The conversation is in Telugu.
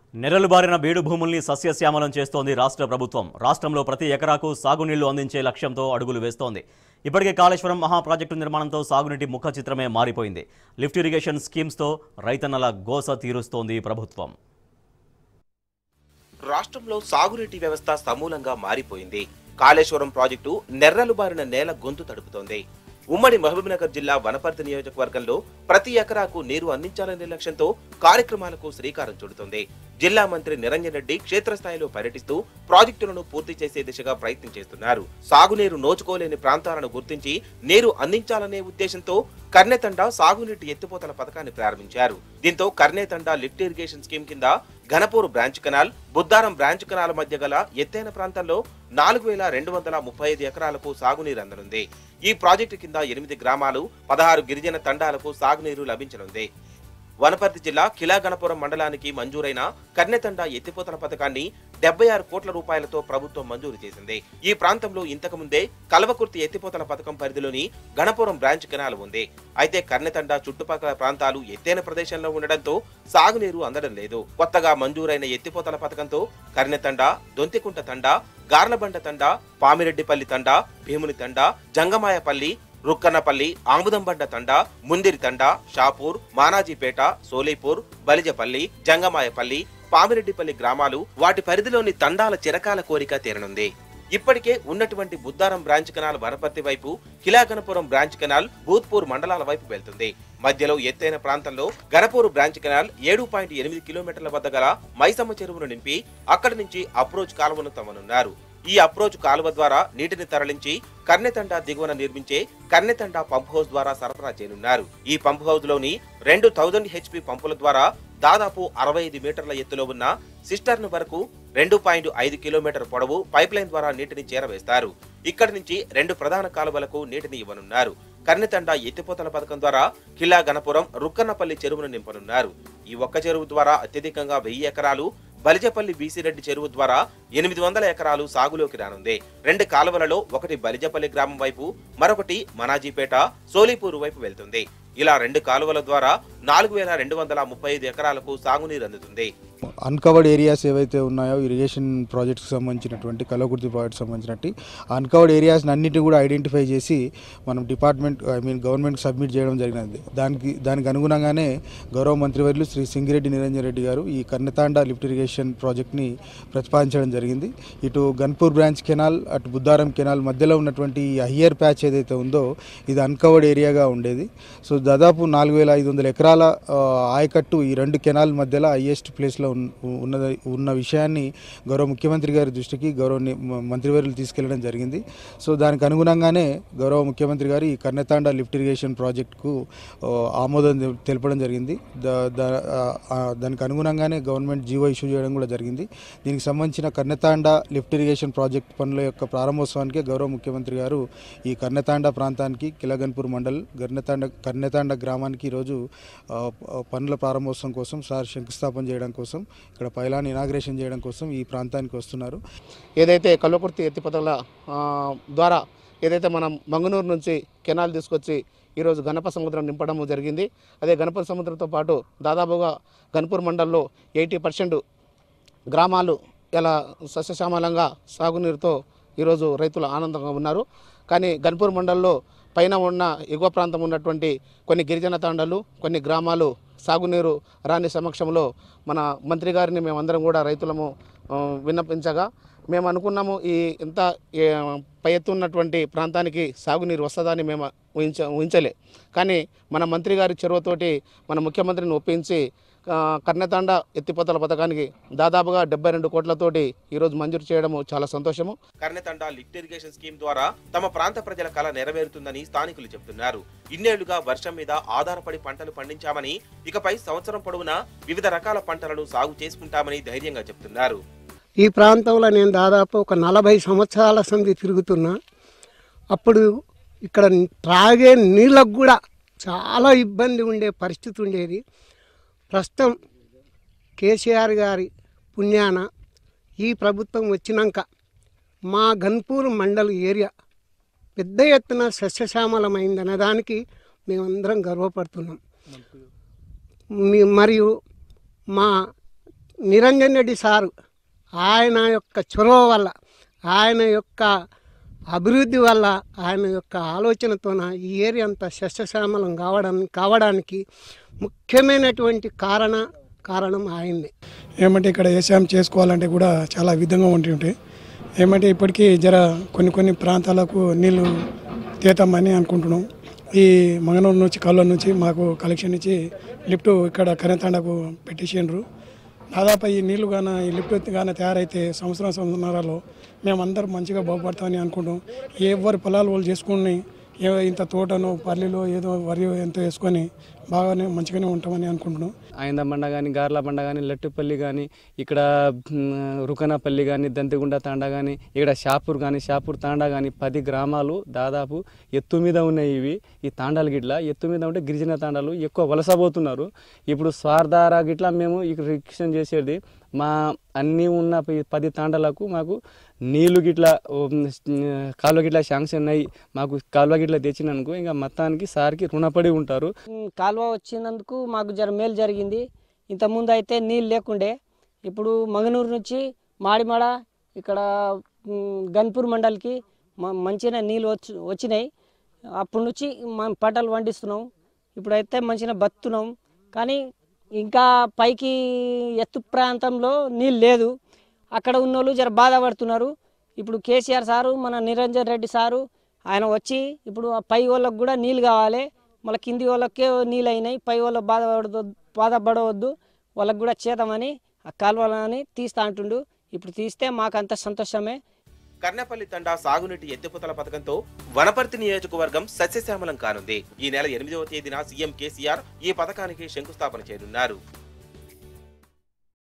నెరలు బారిన బీడు భూముల్ని సస్యశ్యామలం చేస్తోంది రాష్ట్ర ప్రభుత్వం రాష్ట్రంలో ప్రతి ఎకరాకు సాగునీళ్లు అందించే లక్ష్యంతో అడుగులు వేస్తోంది ఇప్పటికే కాళేశ్వరం మహా ప్రాజెక్టు నిర్మాణంతో సాగునీటి ముఖ చిత్రమే మారిపోయింది లిఫ్ట్ ఇరిగేషన్ స్కీమ్స్తో రైతన్నల గోస తీరుస్తోంది ప్రభుత్వం రాష్ట్రంలో సాగునీటి వ్యవస్థ సమూలంగా మారిపోయింది కాళేశ్వరం ప్రాజెక్టు నెర్రలు బారిన నేల గొంతు తడుపుతోంది ఉమ్మడి మహబూబ్నగర్ జిల్లా వనపర్తి నియోజకవర్గంలో ప్రతి ఎకరాకు నీరు అందించాలనే లక్ష్యంతో కార్యక్రమాలకు శ్రీకారం చుడుతోంది జిల్లా మంత్రి నిరంజన్ రెడ్డి క్షేత్రస్థాయిలో పర్యటిస్తూ ప్రాజెక్టులను పూర్తి చేసే దిశగా ప్రయత్నం చేస్తున్నారు సాగునీరు నోచుకోలేని ప్రాంతాలను గుర్తించి నీరు అందించాలనే ఉద్దేశంతో కర్నెతండ సాగునీటి ఎత్తిపోతల పథకాన్ని ప్రారంభించారు దీంతో కర్నేతండ లిఫ్ట్ ఇరిగేషన్ స్కీమ్ కింద Ghanpur branch canal Buddaram branch canal మధ్య గల ఎత్తైన ప్రాంతాల్లో నాలుగు వేల రెండు వందల ముప్పై ఐదు ఎకరాలకు సాగునీరు అందనుంది ఈ ప్రాజెక్టు కింద ఎనిమిది గ్రామాలు పదహారు గిరిజన తండాలకు సాగునీరు లభించనుంది వనపర్తి జిల్లా కిలాగణపురం మండలానికి మంజూరైన కన్నెతండ ఎత్తిపోతల పథకాన్ని డెబ్బై ఆరు కోట్ల రూపాయలతో ప్రభుత్వం మంజూరు చేసింది ఈ ప్రాంతంలో ఇంతకు ముందే కల్వకుర్తి ఎత్తిపోతల పథకం పరిధిలోని గణపురం బ్రాంచ్ కెనాల్ ఉంది అయితే కన్నెతండ చుట్టుపక్కల ప్రాంతాలు ఎత్తైన ప్రదేశంలో ఉండడంతో సాగునీరు అందడం లేదు కొత్తగా మంజూరైన ఎత్తిపోతల పథకంతో కర్నెతండ దొంతికుంట తండ గార్లబండ తండ పామిరెడ్డిపల్లి తండ భీముని తండ జంగమాయపల్లి రుక్కన్నపల్లి ఆముదంబండ తండ ముందిరి తండ షాపూర్ మానాజీపేట సోలేపూర్ బలిజపల్లి జంగమాయపల్లి పామిరెడ్డిపల్లి గ్రామాలు వాటి పరిధిలోని తండాల చిరకాల కోరిక తీరనుంది ఇప్పటికే ఉన్నటువంటి బుద్దారం బ్రాంచ్ కెనాల్ వనపర్తి వైపు కిలాగనపురం బ్రాంచ్ కెనాల్ భూత్పూర్ మండలాల వైపు వెళ్తుంది మధ్యలో ఎత్తైన ప్రాంతంలో గణపూర్ బ్రాంచ్ కెనాల్ ఏడు పాయింట్ ఎనిమిది కిలోమీటర్ల వద్ద గల మైసమ్మ చెరువును నింపి అక్కడి నుంచి అప్రోచ్ కాలువను తమనున్నారు ఈ అప్రోచ్ కాలువ ద్వారా నీటిని తరలించి కన్నెతండ దిగువన నిర్మించే కన్నెతండ పంప్ హౌస్ ద్వారా సరఫరా చేయనున్నారు ఈ పంప్ హౌస్ లోని రెండు థౌజండ్ హెచ్పి పంపుల ద్వారా దాదాపు అరవై ఐదు మీటర్ల ఎత్తులో ఉన్న సిస్టర్న్ వరకు రెండు పాయింట్ ఐదు కిలోమీటర్ పొడవు పైప్ లైన్ ద్వారా నీటిని చేరవేస్తారు ఇక్కడి నుంచి రెండు ప్రధాన కాలువలకు నీటిని ఇవ్వనున్నారు కన్నెతండ ఎత్తిపోతల పథకం ద్వారా కిల్లా గణపురం రుక్కన్నపల్లి చెరువును నింపనున్నారు ఈ ఒక్క చెరువు ద్వారా అత్యధికంగా వెయ్యి ఎకరాలు బలిజపల్లి బీసీరెడ్డి చెరువు ద్వారా ఎనిమిది వందల ఎకరాలు సాగులోకి రానుంది రెండు కాలువలలో ఒకటి బలిజపల్లి గ్రామం వైపు మరొకటి మనాజీపేట సోలీపూర్ వైపు వెళ్తుంది ఇలా రెండు కాలువల ద్వారా నాలుగు వేల రెండు వందల ముప్పై ఐదు ఎకరాలకు సాగునీరు అందుతుంది అన్కవర్డ్ ఏరియాస్ ఏవైతే ఉన్నాయో ఇరిగేషన్ ప్రాజెక్ట్కి సంబంధించినటువంటి కలవకుర్తి ప్రాజెక్ట్ సంబంధించినట్టు అన్కవర్డ్ ఏరియాస్ అన్నిటిని కూడా ఐడెంటిఫై చేసి మనం డిపార్ట్మెంట్ ఐ మీన్ గవర్నమెంట్కి సబ్మిట్ చేయడం జరిగినది దానికి దానికి అనుగుణంగానే గౌరవ మంత్రివర్యులు శ్రీ సింగిరెడ్డి నిరంజన్ రెడ్డి గారు ఈ కన్నెతాండ లిఫ్ట్ ఇరిగేషన్ ప్రాజెక్ట్ని ప్రతిపాదించడం జరిగింది ఇటు గన్పూర్ బ్రాంచ్ కెనాల్ అటు బుద్దారం కెనాల్ మధ్యలో ఉన్నటువంటి ఈ హయ్యర్ ప్యాచ్ ఏదైతే ఉందో ఇది అన్కవర్డ్ ఏరియాగా ఉండేది సో దాదాపు నాలుగు వేల ఐదు వందల ఎకరాల ఆ, ఆయకట్టు ఈ రెండు కెనాల్ మధ్యలో హయ్యెస్ట్ ప్లేస్లో ఉన్- ఉన్నది ఉన్న విషయాన్ని గౌరవ ముఖ్యమంత్రి గారి దృష్టికి గౌరవ ని- మ- మంత్రివర్యులు తీసుకెళ్లడం జరిగింది సో దానికి అనుగుణంగానే గౌరవ ముఖ్యమంత్రి గారు ఈ కన్నెతాండ లిఫ్ట్ ఇరిగేషన్ ప్రాజెక్టుకు ఆ, ఆమోదం తె- తెలపడం జరిగింది దా- దా- ఆ, ఆ, దానికి అనుగుణంగానే గవర్నమెంట్ జీవో ఇష్యూ చేయడం కూడా జరిగింది దీనికి సంబంధించిన కన్నెతాండ లిఫ్ట్ ఇరిగేషన్ ప్రాజెక్ట్ పనుల యొక్క ప్రారంభోత్సవానికి గౌరవ ముఖ్యమంత్రి గారు ఈ కన్నెతాండ ప్రాంతానికి కిలగన్పూర్ మండల్ కన్నెతాండ కన్నెతాండ గ్రామానికి ఈరోజు ఆ, ఆ, పనుల ప్రారంభోత్సవం కోసం సార్ శంకుస్థాపన చేయడం కోసం ఇక్కడ పైలాన్ ఇనాగ్రేషన్ చేయడం కోసం ఈ ప్రాంతానికి వస్తున్నారు ఏదైతే కల్వకుర్తి ఎత్తిపోతల ఆ, ద్వారా ఏదైతే మనం మంగనూరు నుంచి కెనాల్ తీసుకొచ్చి ఈరోజు గణప సముద్రం నింపడం జరిగింది అదే గణప సముద్రంతో పాటు దాదాపుగా గన్పూర్ మండల్లో ఎయిటీ పర్సెంట్ గ్రామాలు ఇలా సస్యశ్యామలంగా సాగునీరుతో ఈరోజు రైతులు ఆనందంగా ఉన్నారు కానీ గన్పూర్ మండల్లో పైన ఉన్న ఎగువ ప్రాంతం ఉన్నటువంటి కొన్ని గిరిజన తాండాలు కొన్ని గ్రామాలు సాగునీరు రాని సమక్షంలో మన మంత్రి గారిని మేమందరం కూడా రైతులము ఆ, విన్నపించగా మేము అనుకున్నాము ఈ ఇంత ఏ, పై ఎత్తు ఉన్నటువంటి ప్రాంతానికి సాగునీరు వస్తుందని మేము ఊహించ ఊహించలే కానీ మన మంత్రి గారి చొరవతోటి మన ముఖ్యమంత్రిని ఒప్పించి ఆ, కర్ణతాండ ఎత్తిపోతల పథకానికి దాదాపుగా డెబ్బై రెండు కోట్లతోటి ఈరోజు మంజూరు చేయడము చాలా సంతోషము కర్ణెతండ లిఫ్ట్ ఇరిగేషన్ స్కీమ్ ద్వారా తమ ప్రాంత ప్రజల కళ నెరవేరుతుందని స్థానికులు చెబుతున్నారు ఇన్నేళ్లుగా వర్షం మీద ఆధారపడి పంటలు పండించామని ఇకపై సంవత్సరం పొడవునా వివిధ రకాల పంటలను సాగు చేసుకుంటామని ధైర్యంగా చెబుతున్నారు ఈ ప్రాంతంలో నేను దాదాపు ఒక నలభై సంవత్సరాల సంది తిరుగుతున్నా అప్పుడు ఇక్కడ త్రాగే నీళ్ళకు కూడా చాలా ఇబ్బంది ఉండే పరిస్థితి ఉండేది ప్రస్తుతం కేసీఆర్ గారి పుణ్యాన ఈ ప్రభుత్వం వచ్చినాక మా గన్పూర్ మండల్ ఏరియా పెద్ద ఎత్తున సస్యశ్యామలమైందనే దానికి మేమందరం గర్వపడుతున్నాం మీ- మరియు మా నిరంజన్ రెడ్డి సారు ఆయన యొక్క చొరవ వల్ల ఆయన యొక్క అభివృద్ధి వల్ల ఆయన యొక్క ఆలోచనతోన ఈ ఏరియా అంతా సస్యశ్యామలం కావడం కావడానికి ముఖ్యమైనటువంటి కారణ కారణం ఆయన్నే ఏమంటే ఇక్కడ వ్యవసాయం చేసుకోవాలంటే కూడా చాలా విధంగా ఉంటూ ఉంటాయి ఏమంటే ఇప్పటికీ జర కొన్ని కొన్ని ప్రాంతాలకు నీళ్లు తీతామని అనుకుంటున్నాం ఈ మంగనూరు నుంచి కల్లూరు నుంచి మాకు కలెక్షన్ ఇచ్చి లిఫ్ట్ ఇక్కడ కరెంతాండకు పెట్టేసిండ్రు దాదాపు ఈ నీళ్లు గాన ఈ లిఫ్ట్ గాన తయారైతే సంవత్సరం సంవత్సరాలలో మేమందరం మంచిగా బాగుపడతామని అనుకుంటాం ఎవరి పొలాలు వాళ్ళు చేసుకుని ఏ ఇంత తోటను పల్లిలో ఏదో వరి ఎంత వేసుకొని బాగానే మంచిగానే ఉంటామని అనుకుంటున్నాం ఆయంద బండ కానీ గార్ల బండ కానీ లట్టుపల్లి కానీ ఇక్కడ మ్, రుకనపల్లి కానీ దంతిగుండ తాండా కానీ ఇక్కడ షాపూర్ కానీ షాపూర్ తాండా కానీ పది గ్రామాలు దాదాపు ఎత్తు మీద ఉన్నాయి ఇవి ఈ తాండాలు గిట్ల ఎత్తు మీద ఉంటే గిరిజన తాండాలు ఎక్కువ వలసపోతున్నారు ఇప్పుడు స్వార్థార గిట్ల మేము ఇక్కడ రిక్షన్ చేసేది మా అన్నీ ఉన్న ప- పది తాండాలకు మాకు నీళ్లు గిట్ల ఉమ్, కాలువ గిట్ల శాంక్షన్ అయ్యి మాకు కాలువ గిట్ల తెచ్చినందుకు ఇంకా మొత్తానికి సార్కి రుణపడి ఉంటారు ఉమ్, కాలువ వచ్చినందుకు మాకు జర మేలు జరిగింది ఇంతకుముందు అయితే నీళ్ళు లేకుండే ఇప్పుడు మంగనూరు నుంచి మాడిమాడ ఇక్కడ ఉమ్, గన్పూర్ మండల్కి మ- మంచిగా నీళ్ళు వచ్చి వచ్చినాయి అప్పటి నుంచి మనం పంటలు పండిస్తున్నాం ఇప్పుడైతే మంచిగా బతున్నాం కానీ ఇంకా పైకి ఎత్తు ప్రాంతంలో నీళ్ళు లేదు అక్కడ ఉన్న వాళ్ళు జర బాధపడుతున్నారు ఇప్పుడు కేసీఆర్ సారు మన నిరంజన్ రెడ్డి సారు ఆయన వచ్చి ఇప్పుడు ఆ పై వాళ్ళకు కూడా నీళ్ళు కావాలి మళ్ళీ కింది వాళ్ళకే నీళ్ళు అయినాయి పై వాళ్ళకి బాధపడదు బాధపడవద్దు వాళ్ళకి కూడా చేద్దామని ఆ కాలువలని తీస్తా అంటుండు ఇప్పుడు తీస్తే మాకంత సంతోషమే కర్ణపల్లి తండా సాగునీటి ఎత్తిపోతల పథకంతో వనపర్తి నియోజకవర్గం సస్యశ్యామలం కానుంది ఈ నెల ఎనిమిదవ తేదీన సీఎం కేసీఆర్ ఈ పథకానికి శంకుస్థాపన చేయనున్నారు